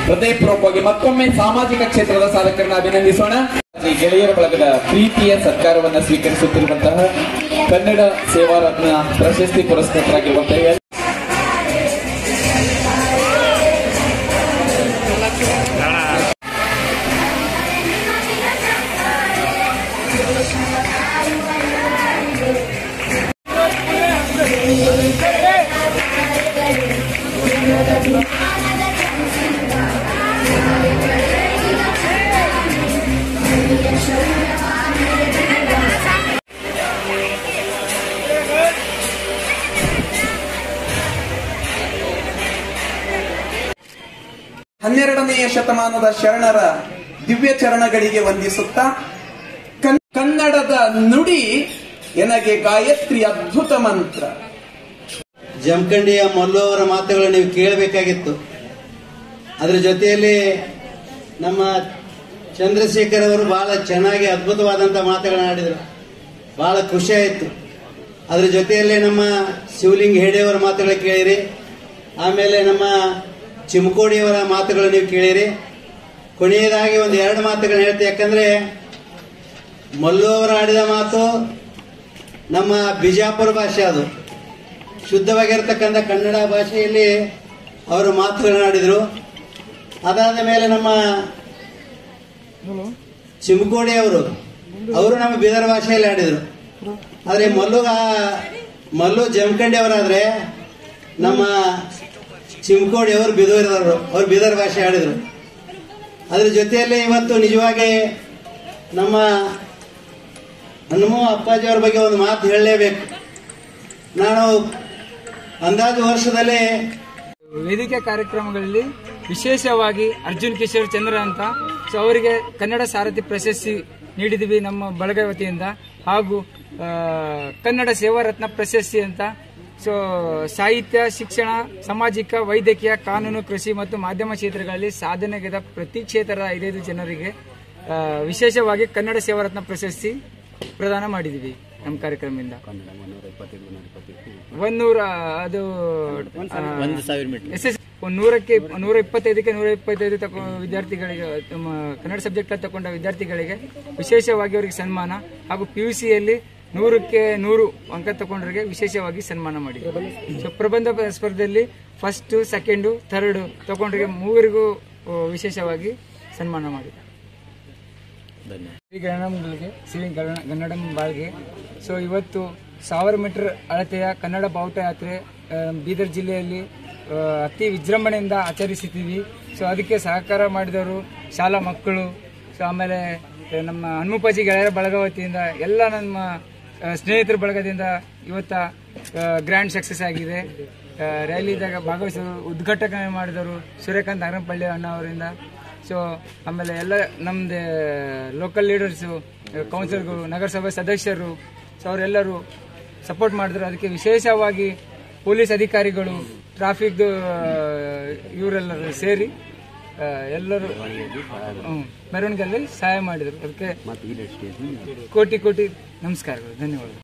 ಹೃದಯಪೂರ್ವಕವಾಗಿ ಮತ್ತೊಮ್ಮೆ ಸಾಮಾಜಿಕ ಕ್ಷೇತ್ರದ ಸಾಧಕರನ್ನ ಅಭಿನಂದಿಸೋಣ ಈ ಗೆಳೆಯರ ಬಳಗದ ಪ್ರೀತಿಯ ಸತ್ಕಾರವನ್ನ ಸ್ವೀಕರಿಸುತ್ತಿರುವಂತಹ ಕನ್ನಡ ಸೇವಾರತ್ನ ಪ್ರಶಸ್ತಿ ಪುರಸ್ಕೃತರಾಗಿರುವಂತಹ ಎಲ್- ಹನ್ನೆರಡನೆಯ ಶತಮಾನದ ಶರಣರ ದಿವ್ಯ ಚರಣಗಳಿಗೆ ವಂದಿಸುತ್ತಾ ಕನ್- ಕನ್ನಡದ ನುಡಿ ಎನಗೆ ಗಾಯತ್ರಿ ಅದ್ಭುತ ಮಂತ್ರ ಜಮಖಂಡಿಯ ಮಲ್ಲು ಅವರ ಮಾತುಗಳು ನೀವು ಕೇಳಬೇಕಾಗಿತ್ತು ಅದರ ಜೊತೆಯಲ್ಲಿ ನಮ್ಮ ಚಂದ್ರಶೇಖರ್ ಅವರು ಬಹಳ ಚೆನ್ನಾಗಿ ಅದ್ಭುತವಾದಂಥ ಮಾತುಗಳನ್ನ ಆಡಿದರು ಬಹಳ ಖುಷಿ ಆಯಿತು ಅದ್ರ ಜೊತೆಯಲ್ಲಿ ನಮ್ಮ ಶಿವಲಿಂಗ ಹೆಡೆಯವರ ಮಾತುಗಳು ಕೇಳಿರಿ ಆಮೇಲೆ ನಮ್ಮ ಚಿಮ್ಕೋಡಿಯವರ ಮಾತುಗಳು ನೀವು ಕೇಳಿರಿ ಕೊನೆಯದಾಗಿ ಒಂದು ಎರಡು ಮಾತುಗಳನ್ನ ಹೇಳ್ತೀವಿ ಯಾಕಂದ್ರೆ ಮಲ್ಲು ಅವರು ಆಡಿದ ಮಾತು ನಮ್ಮ ಬಿಜಾಪುರ ಭಾಷೆ ಅದು ಶುದ್ಧವಾಗಿರ್ತಕ್ಕಂಥ ಕನ್ನಡ ಭಾಷೆಯಲ್ಲಿ ಅವರು ಮಾತುಗಳನ್ನಾಡಿದರು ಅದಾದ ಮೇಲೆ ನಮ್ಮ ಚಿಮ್ಕೋಡಿ ಅವರು ಅವರು ನಮ್ಮ ಬೀದರ್ ಭಾಷೆಯಲ್ಲಿ ಆಡಿದರು ಆದರೆ ಮಲ್ಲು ಮಲ್ಲು ಜಮಖಂಡಿ ಅವರಾದ್ರೆ ನಮ್ಮ ಚಿಮ್ಕೋಡಿ ಅವರು ಬಿದೋರಿದವರು ಅವ್ರು ಬೀದರ್ ಭಾಷೆ ಆಡಿದರು ಅದ್ರ ಜೊತೆಯಲ್ಲಿ ಇವತ್ತು ನಿಜವಾಗಿ ನಮ್ಮ ಹನುಮ ಅಪ್ಪಾಜಿ ಅವ್ರ ಬಗ್ಗೆ ಒಂದು ಮಾತು ಹೇಳಲೇಬೇಕು ನಾನು ಅಂದಾಜು ವರ್ಷದಲ್ಲಿ ವೇದಿಕೆ ಕಾರ್ಯಕ್ರಮಗಳಲ್ಲಿ ವಿಶೇಷವಾಗಿ ಅರ್ಜುನ್ ಕಿಶೋರ್ ಚಂದ್ರ ಅಂತ ಸೊ ಅವರಿಗೆ ಕನ್ನಡ ಸಾರಥಿ ಪ್ರಶಸ್ತಿ ನೀಡಿದ್ವಿ ನಮ್ಮ ಬಳಗ ವತಿಯಿಂದ ಹಾಗೂ ಆ, ಕನ್ನಡ ಸೇವಾರತ್ನ ಪ್ರಶಸ್ತಿ ಅಂತ ಸೊ ಸಾಹಿತ್ಯ ಶಿಕ್ಷಣ ಸಾಮಾಜಿಕ ವೈದ್ಯಕೀಯ ಕಾನೂನು ಕೃಷಿ ಮತ್ತು ಮಾಧ್ಯಮ ಕ್ಷೇತ್ರಗಳಲ್ಲಿ ಸಾಧನೆಗೈದ ಪ್ರತಿ ಕ್ಷೇತ್ರದ ಐದೈದು ಜನರಿಗೆ ಆ, ವಿಶೇಷವಾಗಿ ಕನ್ನಡ ಸೇವಾರತ್ನ ಪ್ರಶಸ್ತಿ ಪ್ರದಾನ ಮಾಡಿದ್ವಿ ನಮ್ಮ ಕಾರ್ಯಕ್ರಮದಿಂದ ಒಂದೂರ ಅದು ಎಸ್ ಎಸ್ ಒಂದು ನೂರಕ್ಕೆ ನೂರ ಇಪ್ಪತ್ತೈದಕ್ಕೆ ನೂರ ಇಪ್ಪತ್ತೈದು ತಕೊ ವಿದ್ಯಾರ್ಥಿಗಳಿಗೆ ತಮ್ಮ ಕನ್ನಡ ಸಬ್ಜೆಕ್ಟ್ ತಗೊಂಡ ವಿದ್ಯಾರ್ಥಿಗಳಿಗೆ ವಿಶೇಷವಾಗಿ ಅವರಿಗೆ ಸನ್ಮಾನ ಹಾಗೂ ಪಿ ಯು ಸಿಯಲ್ಲಿ ನೂರಕ್ಕೆ ನೂರು ಅಂಕ ತಗೊಂಡ್ರಿಗೆ ವಿಶೇಷವಾಗಿ ಸನ್ಮಾನ ಮಾಡಿದ್ರು ಸೊ ಪ್ರಬಂಧ ಸ್ಪರ್ಧೆಯಲ್ಲಿ ಫಸ್ಟ್ ಸೆಕೆಂಡು ಥರ್ಡ್ ತಗೊಂಡ್ರಿಗೆ ಮೂವರಿಗೂ ಆ, ವಿಶೇಷವಾಗಿ ಸನ್ಮಾನ ಮಾಡಿದ್ರು ಶ್ರೀ ಗಣನಂಗಳಿಗೆ ಶ್ರೀ ಗಣ ಗನ್ನಡಂ ಬಾಳ್ಗೆ ಸೊ ಇವತ್ತು ಸಾವಿರ ಮೀಟರ್ ಅಳತೆಯ ಕನ್ನಡ ಬಾವುಟ ಯಾತ್ರೆ ಆ, ಬೀದರ್ ಜಿಲ್ಲೆಯಲ್ಲಿ ಆ, ಅತಿ ವಿಜೃಂಭಣೆಯಿಂದ ಆಚರಿಸುತ್ತೀವಿ ಸೊ ಅದಕ್ಕೆ ಸಹಕಾರ ಮಾಡಿದವರು ಶಾಲಾ ಮಕ್ಕಳು ಸೊ ಆಮೇಲೆ ಆ, ನಮ್ಮ ಹನುಮಪ್ಪಾಜಿ ಗೆಳೆಯರ ಬಳಗ ವತಿಯಿಂದ ಎಲ್ಲ ನಮ್ಮ ಆ, ಸ್ನೇಹಿತರ ಬಳಗದಿಂದ ಇವತ್ತ ಗ್ರ್ಯಾಂಡ್ ಸಕ್ಸಸ್ ಆಗಿದೆ ಆ, ರ್ಯಾಲಿದಾಗ ಭಾಗವಹಿಸೋರು ಉದ್ಘಾಟನೆ ಮಾಡಿದವರು ಸೂರ್ಯಕಾಂತ್ ನಾಗರಪಳ್ಳಿ ಅಣ್ಣ ಅವರಿಂದ ಸೊ ಆಮೇಲೆ ಎಲ್ಲ ನಮ್ದು ಲೋಕಲ್ ಲೀಡರ್ಸು ಕೌನ್ಸಿಲರ್ಗಳು ನಗರಸಭೆ ಸದಸ್ಯರು ಸೊ ಅವರೆಲ್ಲರೂ ಸಪೋರ್ಟ್ ಮಾಡಿದ್ರು ಅದಕ್ಕೆ ವಿಶೇಷವಾಗಿ ಪೊಲೀಸ್ ಅಧಿಕಾರಿಗಳು ಟ್ರಾಫಿಕ್ ಇವರೆಲ್ಲರೂ ಸೇರಿ ಆ, ಎಲ್ಲರೂ ಹ್ಮ್, ಮೆರವಣಿಗೆಯಲ್ಲಿ ಸಹಾಯ ಮಾಡಿದರು ಅದಕ್ಕೆ ಕೋಟಿ ಕೋಟಿ ನಮಸ್ಕಾರಗಳು ಧನ್ಯವಾದಗಳು